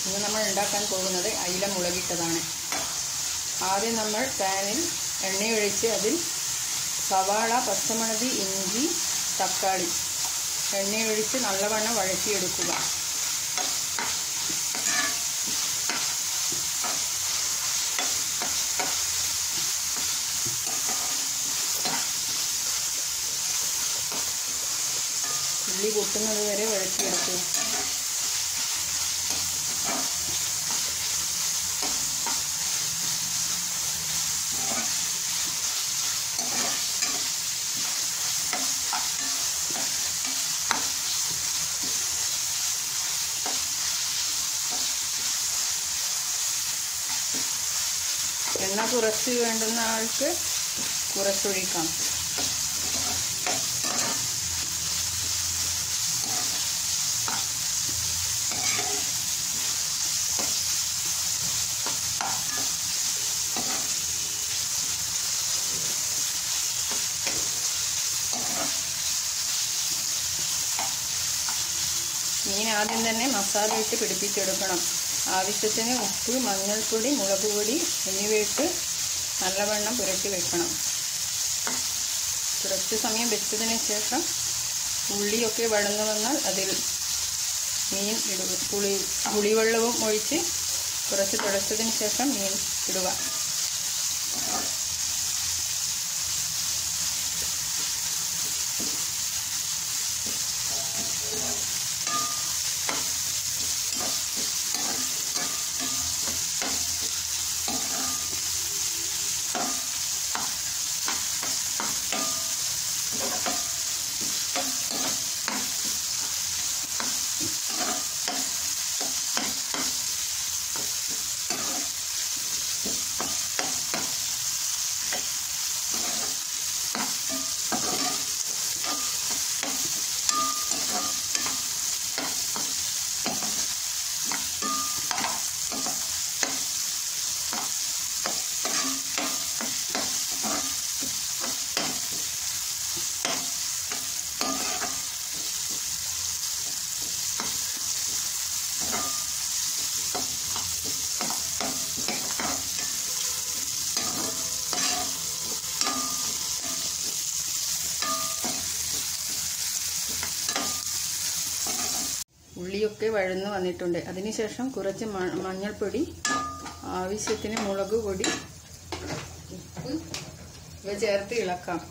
ഇന്ന് നമ്മൾ ഉണ്ടാക്കാൻ പോകുന്നത് അയില മുളകിട്ടതാണ് ആദ്യം നമ്മൾ പാനിൽ എണ്ണയൊഴിച്ച് അതിൽ സവാള പച്ചമുളക് ഇഞ്ചി തക്കാളി എണ്ണയൊഴിച്ച് നല്ലവണ്ണം വഴറ്റിയെടുക്കുക ഉള്ളി പൊട്ടുന്നത് വരെ വഴറ്റിയെടുക്കുക എണ്ണ കുറച്ച് വേണ്ടുന്ന ആൾക്ക് കുറച്ചൊഴിക്കാം മീൻ ആദ്യം തന്നെ മസാല ഇട്ട് പിടിപ്പിച്ചെടുക്കണം ആവശ്യത്തിന് ഉപ്പ് മഞ്ഞൾപ്പൊടി മുളക് പൊടി എന്നിവയിട്ട് നല്ലവണ്ണം പുരട്ടി വെക്കണം കുറച്ച് സമയം വെച്ചതിന് ശേഷം ഉള്ളിയൊക്കെ വഴന്നു വന്നാൽ അതിൽ മീൻ ഇടുക പുളി പുളിവെള്ളവും ഒഴിച്ച് കുറച്ച് തിളച്ചതിന് ശേഷം മീൻ ഇടുക ഉള്ളിയൊക്കെ വഴന്ന് വന്നിട്ടുണ്ട് അതിനുശേഷം കുറച്ച് മഞ്ഞൾപ്പൊടി ആവശ്യത്തിന് മുളക് പൊടി ഉപ്പ് ഇവ ചേർത്ത് ഇളക്കാം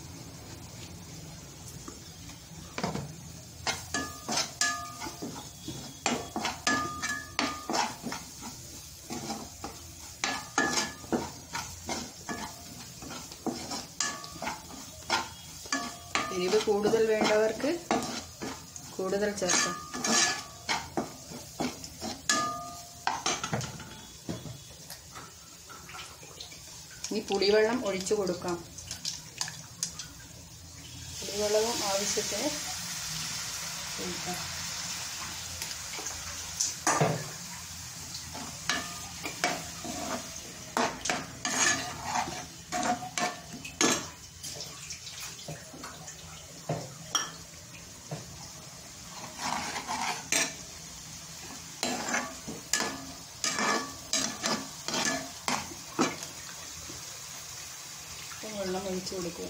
എരിവ് കൂടുതൽ വേണ്ടവർക്ക് കൂടുതൽ ചേർക്കാം ഇനി പുളിവെള്ളം ഒഴിച്ചു കൊടുക്കാം പുളിവെള്ളവും ആവശ്യത്തിന് ഒഴിക്കാം വെള്ളം ഒഴിച്ചു കൊടുക്കുക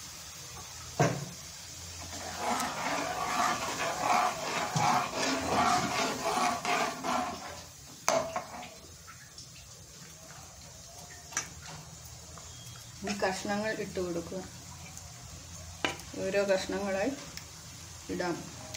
ഈ കഷ്ണങ്ങൾ ഇട്ട് കൊടുക്കുക ഓരോ കഷ്ണങ്ങളായി ഇടാം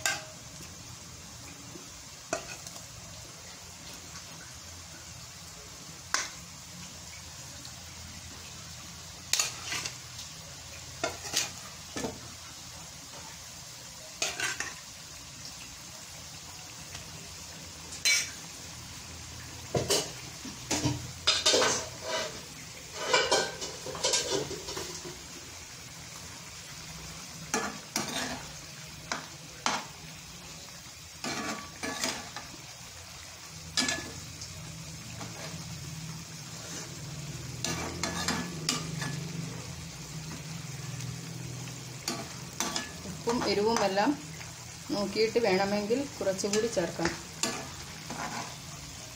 ഉപ്പും എരിവും എല്ലാം നോക്കിയിട്ട് വേണമെങ്കിൽ കുറച്ചുകൂടി ചേർക്കാം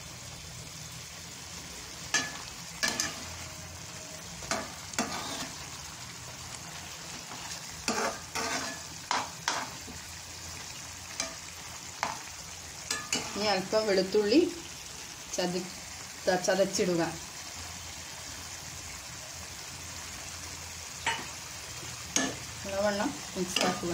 ഇനി അല്പം വെളുത്തുള്ളി ചതി ത- ചതച്ചിടുക നല്ലവണ്ണം മിക്സ് ആക്കുക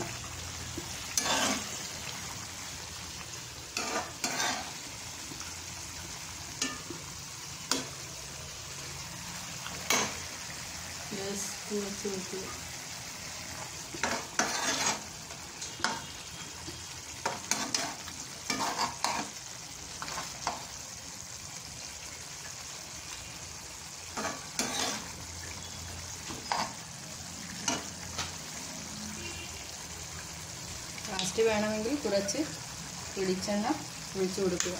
ജസ്റ്റ് വെച്ച് വെക്കുക ലാസ്റ്റ് വേണമെങ്കിൽ കുറച്ച് വെളിച്ചെണ്ണ ഒഴിച്ചു കൊടുക്കുക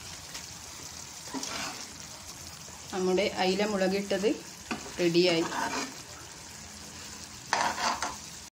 നമ്മുടെ അയില മുളകിട്ടത് റെഡിയായി